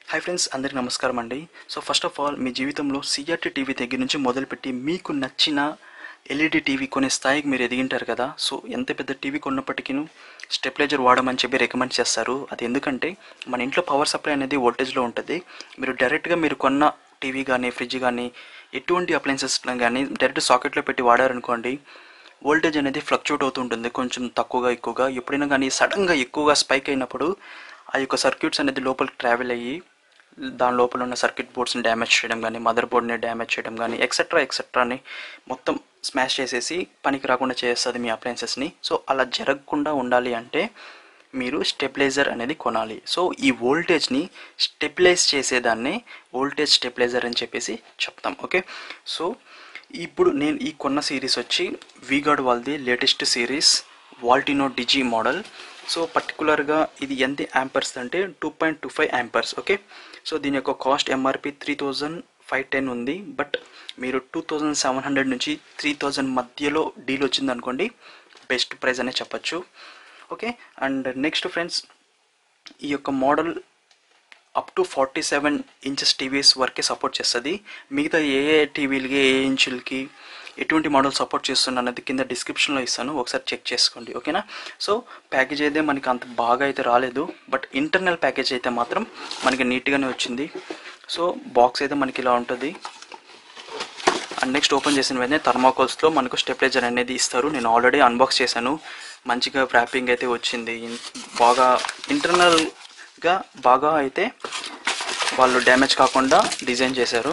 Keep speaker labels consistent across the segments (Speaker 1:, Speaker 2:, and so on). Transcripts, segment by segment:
Speaker 1: hi friends అందరికీ నమస్కారం అండి సో ఫస్ట్ ఆఫ్ ఆల్ మీ జీవితంలో సిఆర్టీ టీవీ దగ్గర నుంచి మొదలుపెట్టి మీకు నచ్చిన ఎల్ఈడి టీవీ కొనే స్థాయికి మీరు ఎదిగింటారు కదా సో ఎంత పెద్ద టీవీ కొన్నప్పటికీ స్టెప్లైజర్ వాడమని చెప్పి రికమెండ్ చేస్తారు అది ఎందుకంటే మన ఇంట్లో పవర్ సప్లై అనేది వోల్టేజ్లో ఉంటుంది మీరు డైరెక్ట్గా మీరు కొన్న టీవీ కానీ ఫ్రిడ్జ్ కానీ ఎటువంటి అప్లయన్సెస్ కానీ డైరెక్ట్ సాకెట్లో పెట్టి వాడారనుకోండి వోల్టేజ్ అనేది ఫ్లక్చువేట్ అవుతుంటుంది కొంచెం తక్కువగా ఎక్కువగా ఎప్పుడైనా కానీ సడన్గా ఎక్కువగా స్పైక్ అయినప్పుడు ఆ యొక్క సర్క్యూట్స్ అనేది లోపలికి ట్రావెల్ అయ్యి దాని లోపల ఉన్న సర్క్యూట్ బోర్డ్స్ని డ్యామేజ్ చేయడం కానీ మదర్ బోర్డ్ని డ్యామేజ్ చేయడం కానీ ఎక్సెట్రా ఎక్సెట్రాని మొత్తం స్మాష్ చేసేసి పనికి రాకుండా చేస్తుంది మీ అప్లయన్సెస్ని సో అలా జరగకుండా ఉండాలి అంటే మీరు స్టెబిలైజర్ అనేది కొనాలి సో ఈ వోల్టేజ్ని స్టెబిలైజ్ చేసేదాన్నే వోల్టేజ్ స్టెబిలైజర్ అని చెప్పేసి చెప్తాం ఓకే సో ఇప్పుడు నేను ఈ కొన్న సిరీస్ వచ్చి వీగార్డ్ వాళ్ళది latest series Voltino DG model so పర్టికులర్గా ఇది ఎంత యాంపర్స్ అంటే two point two five amperes okay so దీని యొక్క cost MRP three thousand five ten ఉంది బట్ మీరు టూ థౌజండ్ సెవెన్ హండ్రెడ్ నుంచి త్రీ థౌజండ్ మధ్యలో డీల్ వచ్చింది అనుకోండి బెస్ట్ ప్రైస్ అనే చెప్పచ్చు ఓకే అండ్ నెక్స్ట్ ఫ్రెండ్స్ ఈ యొక్క model up to forty seven inches TVs వరకే సపోర్ట్ చేస్తుంది మిగతా ఏ ఏ టీవీలకి ఏ ఇంచులకి ఎటువంటి మోడల్ సపోర్ట్ చేస్తున్నా అనేది కింద డిస్క్రిప్షన్లో ఇస్తాను ఒకసారి చెక్ చేసుకోండి ఓకేనా సో ప్యాకేజ్ అయితే మనకి అంత బాగా అయితే రాలేదు బట్ ఇంటర్నల్ ప్యాకేజ్ అయితే మాత్రం మనకి నీట్గానే వచ్చింది సో బాక్స్ అయితే మనకి ఇలా ఉంటుంది అండ్ నెక్స్ట్ ఓపెన్ చేసిన వెంటనే థర్మాకోల్స్లో మనకు స్టెప్లైజర్ అనేది ఇస్తారు నేను ఆల్రెడీ అన్బాక్స్ చేశాను మంచిగా ర్యాపింగ్ అయితే వచ్చింది బాగా ఇంటర్నల్గా బాగా అయితే వాళ్ళు డ్యామేజ్ కాకుండా డిజైన్ చేశారు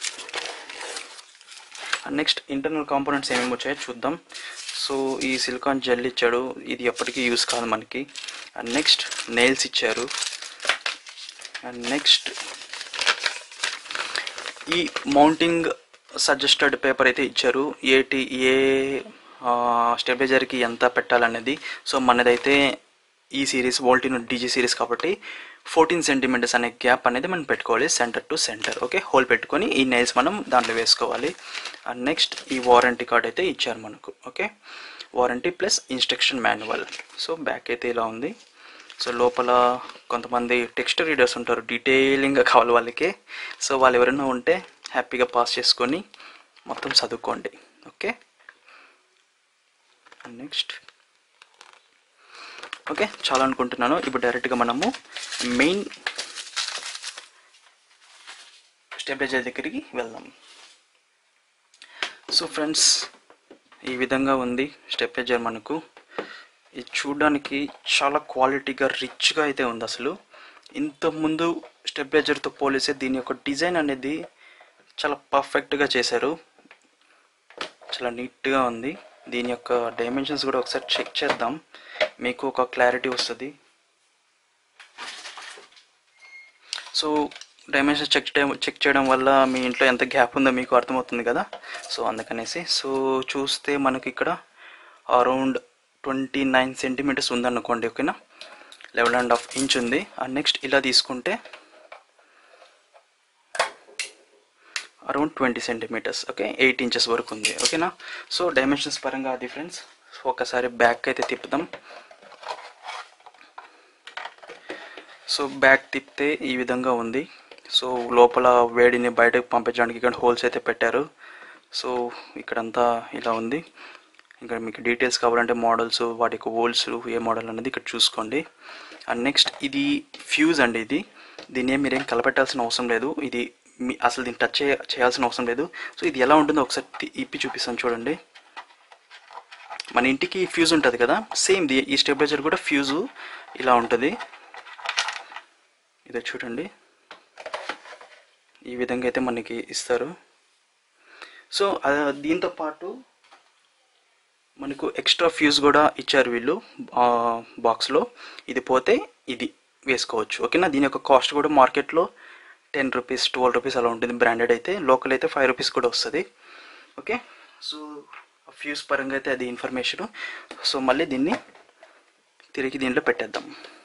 Speaker 1: అండ్ నెక్స్ట్ ఇంటర్నల్ కాంపోనెంట్స్ ఏమేమి వచ్చాయో చూద్దాం సో ఈ సిలికాన్ జెల్ ఇచ్చాడు ఇది ఎప్పటికీ యూస్ కాదు మనకి అండ్ నెక్స్ట్ నెయిల్స్ ఇచ్చారు అండ్ నెక్స్ట్ ఈ మౌంటింగ్ సజెస్టెడ్ పేపర్ అయితే ఇచ్చారు ఏటి ఏ స్టెబిలైజర్కి ఎంత పెట్టాలనేది సో మనదైతే ఈ సిరీస్ వోల్టిన్ డీజీ సిరీస్ కాబట్టి ఫోర్టీన్ సెంటీమీటర్స్ అనే గ్యాప్ అనేది మనం పెట్టుకోవాలి centre to centre okay hole పెట్టుకొని ఈ నైల్స్ మనం దాంట్లో వేసుకోవాలి అండ్ నెక్స్ట్ ఈ వారంటీ కార్డ్ అయితే ఇచ్చారు మనకు okay warranty plus instruction manual so back అయితే ఇలా ఉంది సో లోపల కొంతమంది టెక్స్ట్ రీడర్స్ ఉంటారు డీటెయిలింగ్గా కావాలి వాళ్ళకి సో వాళ్ళు ఎవరైనా ఉంటే హ్యాపీగా పాస్ చేసుకొని మొత్తం చదువుకోండి ఓకే అండ్ నెక్స్ట్ ఓకే చాలా అనుకుంటున్నాను ఇప్పుడు డైరెక్ట్గా మనము మెయిన్ స్టెబిలైజర్ దగ్గరికి వెళ్దాం సో ఫ్రెండ్స్ ఈ విధంగా ఉంది స్టెబిలైజర్ మనకు ఇది చూడడానికి చాలా క్వాలిటీగా రిచ్గా అయితే ఉంది అసలు ఇంతకుముందు స్టెబిలైజర్తో పోలిస్తే దీని యొక్క డిజైన్ అనేది చాలా పర్ఫెక్ట్గా చేశారు చాలా నీట్గా ఉంది దీని యొక్క డైమెన్షన్స్ కూడా ఒకసారి చెక్ చేద్దాం మీకు ఒక క్లారిటీ వస్తుంది సో డైమెన్షన్స్ చెక్ చేయడం చెక్ చేయడం వల్ల మీ ఇంట్లో ఎంత గ్యాప్ ఉందో మీకు అర్థమవుతుంది కదా సో అందుకనేసి సో చూస్తే మనకి ఇక్కడ అరౌండ్ ట్వంటీ నైన్ సెంటీమీటర్స్ ఉందనుకోండి ఓకేనా లెవెన్ అండ్ హాఫ్ ఇంచ్ ఉంది అండ్ నెక్స్ట్ ఇలా తీసుకుంటే around twenty centimetres okay eight inches వరకు ఉంది ఓకేనా సో డైమెన్షన్స్ పరంగా అది ఫ్రెండ్స్ సో ఒకసారి బ్యాక్ అయితే తిప్పుదాం సో బ్యాక్ తిప్పితే ఈ విధంగా ఉంది సో లోపల వేడిని బయటకు పంపించడానికి ఇక్కడ హోల్స్ అయితే పెట్టారు సో ఇక్కడంతా ఇలా ఉంది ఇక్కడ మీకు డీటెయిల్స్ కావాలంటే మోడల్స్ వాటి యొక్క హోల్స్ ఏ మోడల్ అనేది ఇక్కడ చూసుకోండి అండ్ నెక్స్ట్ ఇది ఫ్యూజ్ అండి ఇది దీన్ని ఏం మీరేం కలపెట్టాల్సిన అవసరం లేదు ఇది మీ అసలు దీన్ని టచ్ చేయ చేయాల్సిన అవసరం లేదు సో ఇది ఎలా ఉంటుందో ఒకసారి తి- ఇప్పి చూపిస్తాను చూడండి మన ఇంటికి ఫ్యూజ్ ఉంటుంది కదా సేమ్ ది ఈ స్టెబిలైజర్ కూడా ఫ్యూజు ఇలా ఉంటుంది ఇదే చూడండి ఈ విధంగా అయితే మనకి ఇస్తారు సో ఆ, దీంతో పాటు మనకు ఎక్స్ట్రా ఫ్యూజ్ కూడా ఇచ్చారు వీళ్ళు బాక్స్లో ఇది పోతే ఇది వేసుకోవచ్చు ఓకేనా దీని యొక్క కాస్ట్ కూడా మార్కెట్లో టెన్ రూపీస్ ట్వెల్వ్ రూపీస్ అలా ఉంటుంది బ్రాండెడ్ అయితే లోకల్ అయితే ఫైవ్ రూపీస్ కూడా వస్తుంది ఓకే సో ఫ్యూజ్ పరంగా అయితే అది ఇన్ఫర్మేషను సో మళ్ళీ దీన్ని తిరిగి దీంట్లో పెట్టేద్దాం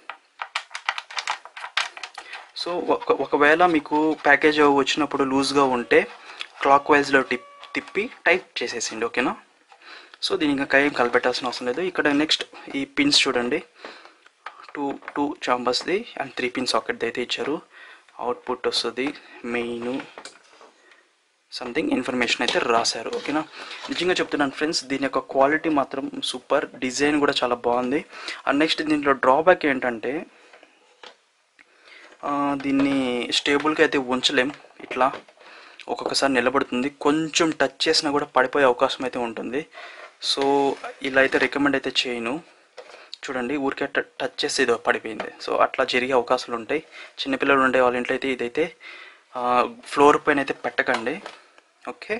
Speaker 1: సో ఒక ఒకవేళ మీకు ప్యాకేజ్ వచ్చినప్పుడు లూజ్గా ఉంటే క్లాక్ వైజ్లో టిప్ తిప్పి టైప్ చేసేసిండి ఓకేనా సో దీనికి ఇంకా ఏం కలిపెట్టాల్సిన అవసరం లేదు ఇక్కడ నెక్స్ట్ ఈ పిన్స్ చూడండి టూ టూ చాంబర్స్ది అండ్ త్రీ పిన్ సాకెట్ది అయితే ఇచ్చారు అవుట్పుట్ వస్తుంది మెయిన్ సంథింగ్ ఇన్ఫర్మేషన్ అయితే రాశారు ఓకేనా నిజంగా చెప్తున్నాను ఫ్రెండ్స్ దీని యొక్క క్వాలిటీ మాత్రం సూపర్ డిజైన్ కూడా చాలా బాగుంది అండ్ నెక్స్ట్ దీంట్లో డ్రాబ్యాక్ ఏంటంటే ఆ, దీన్ని స్టేబుల్గా అయితే ఉంచలేం ఇట్లా ఒక్కొక్కసారి నిలబడుతుంది కొంచెం టచ్ చేసినా కూడా పడిపోయే అవకాశం అయితే ఉంటుంది సో ఇలా అయితే రికమెండ్ అయితే చేయను చూడండి ఊరికే ట- టచ్ చేస్తే ఇదో పడిపోయింది సో అట్లా జరిగే అవకాశాలు ఉంటాయి చిన్నపిల్లలు ఉండే వాళ్ళ ఇంట్లో అయితే ఇదైతే ఫ్లోర్ పైన అయితే పెట్టకండి ఓకే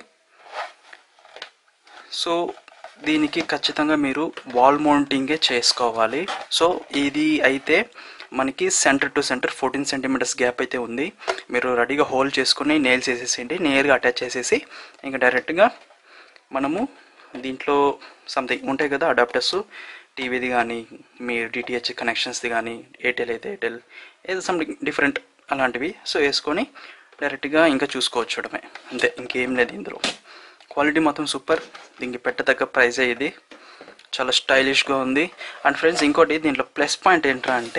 Speaker 1: సో దీనికి ఖచ్చితంగా మీరు వాల్ మౌంటింగే చేసుకోవాలి సో ఇది అయితే మనకి centre to centre fourteen centimetres gap అయితే ఉంది మీరు రెడీగా హోల్డ్ చేసుకుని నెయిల్స్ వేసేసేయండి నేరుగా అటాచ్ చేసేసి ఇంకా డైరెక్ట్గా మనము దీంట్లో సంథింగ్ ఉంటాయి కదా అడాప్టర్స్ టీవీది కానీ మీ డిటిహెచ్ కనెక్షన్స్ది కానీ ఎయిర్టెల్ అయితే ఎయిర్టెల్ ఏదో సంథింగ్ డిఫరెంట్ అలాంటివి సో వేసుకొని డైరెక్ట్గా ఇంకా చూసుకోవచ్చు చూడమే అంతే ఇంకేం లేదు ఇందులో క్వాలిటీ మాత్రం సూపర్ దీనికి పెట్టదగ్గ ప్రైజే ఇది చాలా స్టైలిష్గా ఉంది అండ్ ఫ్రెండ్స్ ఇంకోటి దీంట్లో ప్లస్ పాయింట్ ఏంట్రా అంటే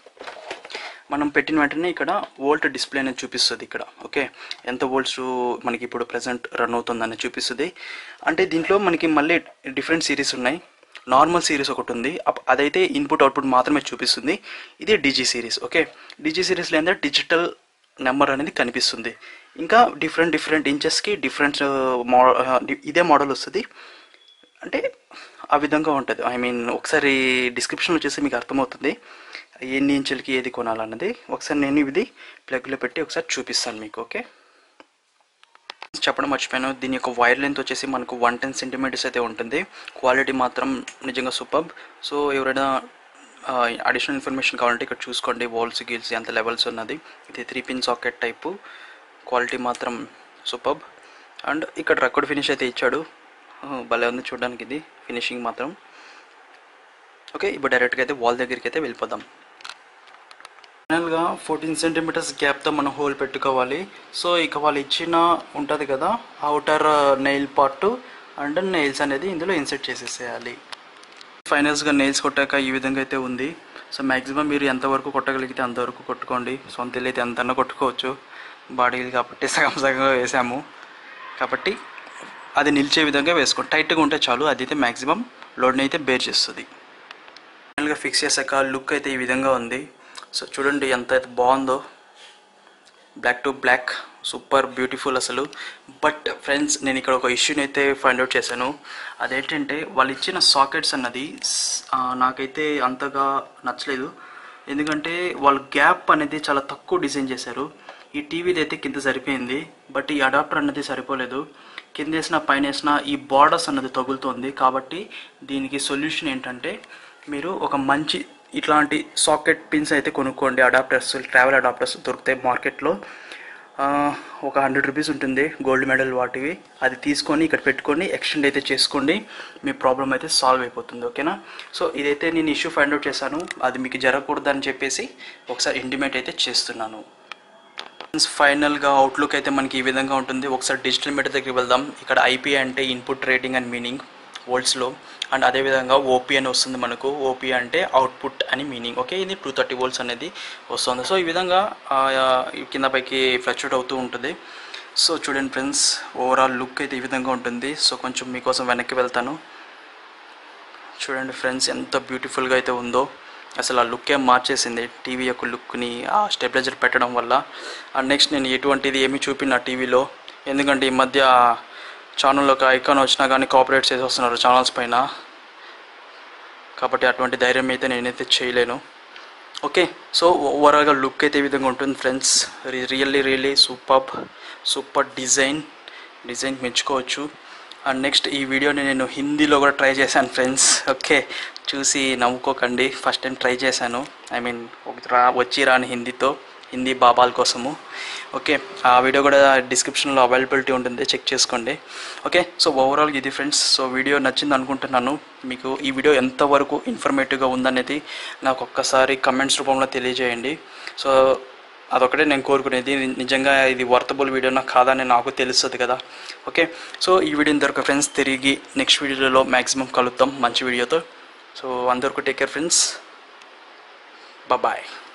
Speaker 1: మనం పెట్టిన వెంటనే ఇక్కడ వోల్ట్ డిస్ప్లే అనేది చూపిస్తుంది ఇక్కడ ఓకే ఎంత వోల్ట్స్ మనకి ఇప్పుడు ప్రజెంట్ రన్ అవుతుందని చూపిస్తుంది అంటే దీంట్లో మనకి మళ్ళీ డిఫరెంట్ సిరీస్ ఉన్నాయి నార్మల్ సిరీస్ ఒకటి ఉంది అప్- అదైతే ఇన్పుట్ అవుట్పుట్ మాత్రమే చూపిస్తుంది ఇది డిజీ సిరీస్ ఓకే డిజీ సిరీస్లో ఏంటంటే డిజిటల్ నెంబర్ అనేది కనిపిస్తుంది ఇంకా డిఫరెంట్ డిఫరెంట్ ఇంచెస్కి డిఫరెంట్ మో ఇదే మోడల్ వస్తుంది అంటే ఆ విధంగా ఉంటుంది ఐ మీన్ ఒకసారి డిస్క్రిప్షన్లో చూస్తే మీకు అర్థమవుతుంది ఎన్ని ఇంచులకి ఏది కొనాలన్నది ఒకసారి నేను ఇది ప్లగ్లో పెట్టి ఒకసారి చూపిస్తాను మీకు ఓకే చెప్పడం మర్చిపోయాను దీని యొక్క వైర్ లెంత్ వచ్చేసి మనకు వన్ టెన్ సెంటీమీటర్స్ అయితే ఉంటుంది క్వాలిటీ మాత్రం నిజంగా సూపర్ సో ఎవరైనా అడిషనల్ ఇన్ఫర్మేషన్ కావాలంటే ఇక్కడ చూసుకోండి వాల్స్ గిల్స్ ఎంత లెవెల్స్ ఉన్నది ఇది three pin socket type quality మాత్రం సూపర్ అండ్ ఇక్కడ రక్కుడ్ ఫినిష్ అయితే ఇచ్చాడు ఆ, భలే ఉంది చూడడానికి ఇది ఫినిషింగ్ మాత్రం ఓకే ఇప్పుడు డైరెక్ట్గా అయితే వాల్ దగ్గరికి అయితే వెళ్ళిపోదాం ఫైనల్గా ఫోర్టీన్ సెంటీమీటర్స్ గ్యాప్తో మనం హోల్ పెట్టుకోవాలి సో ఇక వాళ్ళు ఇచ్చిన ఉంటుంది కదా outer nail part and nails అనేది ఇందులో ఇన్సెట్ చేసేసేయాలి ఫైనల్స్గా నెయిల్స్ కొట్టాక ఈ విధంగా అయితే ఉంది సో మ్యాక్సిమం మీరు ఎంతవరకు కొట్టగలిగితే అంతవరకు కొట్టుకోండి సొంత ఇల్లు అయితే ఎంతన్నా కొట్టుకోవచ్చు బాడీలు కాబట్టి సగం సగంగా వేసాము కాబట్టి అది నిలిచే విధంగా వేసుకోండి టైట్గా ఉంటే చాలు అది అయితే మ్యాక్సిమం లోడ్ని అయితే బేర్ చేస్తుంది ఫైనల్గా ఫిక్స్ చేశాక లుక్ అయితే ఈ విధంగా ఉంది సో చూడండి ఎంత అయితే బాగుందో block to block super beautiful అసలు బట్ ఫ్రెండ్స్ నేను ఇక్కడ ఒక ఇష్యూని అయితే ఫైండ్ అవుట్ చేశాను అదేంటంటే వాళ్ళు ఇచ్చిన సాకెట్స్ అన్నది స్- ఆ, నాకైతే అంతగా నచ్చలేదు ఎందుకంటే వాళ్ళు గ్యాప్ అనేది చాలా తక్కువ డిజైన్ చేశారు ఈ టీవీది అయితే కింద సరిపోయింది బట్ ఈ అడాప్టర్ అన్నది సరిపోలేదు కింద వేసిన పైన వేసిన ఈ బార్డర్స్ అన్నది తగులుతోంది కాబట్టి దీనికి సొల్యూషన్ ఏంటంటే మీరు ఒక మంచి ఇట్లాంటి సాకెట్ పిన్స్ అయితే కొనుక్కోండి అడాప్టర్స్ ట్రావెల్ అడాప్టర్స్ దొరుకుతాయి మార్కెట్లో ఆ, ఒక హండ్రెడ్ రూపీస్ ఉంటుంది గోల్డ్ మెడల్ వాటివి అది తీసుకొని ఇక్కడ పెట్టుకొని ఎక్స్టెండ్ అయితే చేసుకోండి మీ ప్రాబ్లం అయితే సాల్వ్ అయిపోతుంది ఓకేనా సో ఇదైతే నేను ఇష్యూ ఫైండ్ అవుట్ చేశాను అది మీకు జరగకూడదని చెప్పేసి ఒకసారి ఇంటిమేట్ అయితే చేస్తున్నాను ఫైనల్గా అవుట్లుక్ అయితే మనకి ఈ విధంగా ఉంటుంది ఒకసారి డిజిటల్ మీటర్ దగ్గరికి వెళ్దాం ఇక్కడ ఐపీ అంటే ఇన్పుట్ రేటింగ్ అండ్ మీనింగ్ వోల్ట్స్లో అండ్ అదేవిధంగా ఓపీ అని వస్తుంది మనకు ఓపీ అంటే అవుట్పుట్ అని మీనింగ్ ఓకే ఇది టూ థర్టీ వోల్ట్స్ అనేది వస్తుంది సో ఈ విధంగా ఆ, ఈ కింద పైకి ఫ్లక్చుయేట్ అవుతూ ఉంటుంది సో చూడండి ఫ్రెండ్స్ ఓవరాల్ లుక్ అయితే ఈ విధంగా ఉంటుంది సో కొంచెం మీకోసం వెనక్కి వెళ్తాను చూడండి ఫ్రెండ్స్ ఎంత బ్యూటిఫుల్గా అయితే ఉందో అసలు ఆ లుక్కే మార్చేసింది టీవీ యొక్క లుక్ని ఆ స్టెబిలైజర్ పెట్టడం వల్ల అండ్ నెక్స్ట్ నేను ఎటువంటిది ఏమీ చూపిన టీవీలో ఎందుకంటే ఈ మధ్య ఛానల్లో ఒక ఐకాన్ వచ్చినా కానీ కాపరేట్ చేసి వస్తున్నారు ఛానల్స్ పైన కాబట్టి అటువంటి ధైర్యం అయితే నేనైతే చేయలేను ఓకే సో ఓవరాల్గా లుక్ అయితే ఈ విధంగా ఉంటుంది friends really really super super design design మెచ్చుకోవచ్చు అండ్ నెక్స్ట్ ఈ వీడియోని నేను హిందీలో కూడా ట్రై చేశాను ఫ్రెండ్స్ ఓకే చూసి నవ్వుకోకండి ఫస్ట్ టైం ట్రై చేశాను ఐ మీన్ రా వచ్చి రాని హిందీతో హిందీ బాబాల కోసము ఓకే ఆ వీడియో కూడా డిస్క్రిప్షన్లో అవైలబిలిటీ ఉంటుంది చెక్ చేసుకోండి ఓకే సో ఓవరాల్ ఇది ఫ్రెండ్స్ సో వీడియో నచ్చింది అనుకుంటున్నాను మీకు ఈ వీడియో ఎంతవరకు ఇన్ఫర్మేటివ్గా ఉందనేది నాకు ఒక్కసారి కమెంట్స్ రూపంలో తెలియజేయండి సో అదొకటే నేను కోరుకునేది నిజంగా ఇది వర్తబుల్ వీడియోనా కాదని నాకు తెలుస్తుంది కదా ఓకే సో ఈ వీడియో ఇంతవరకు ఫ్రెండ్స్ తిరిగి నెక్స్ట్ వీడియోలో మ్యాక్సిమం కలుద్దాం మంచి వీడియోతో సో అందరికీ టేక్ కేర్ ఫ్రెండ్స్ బాయ్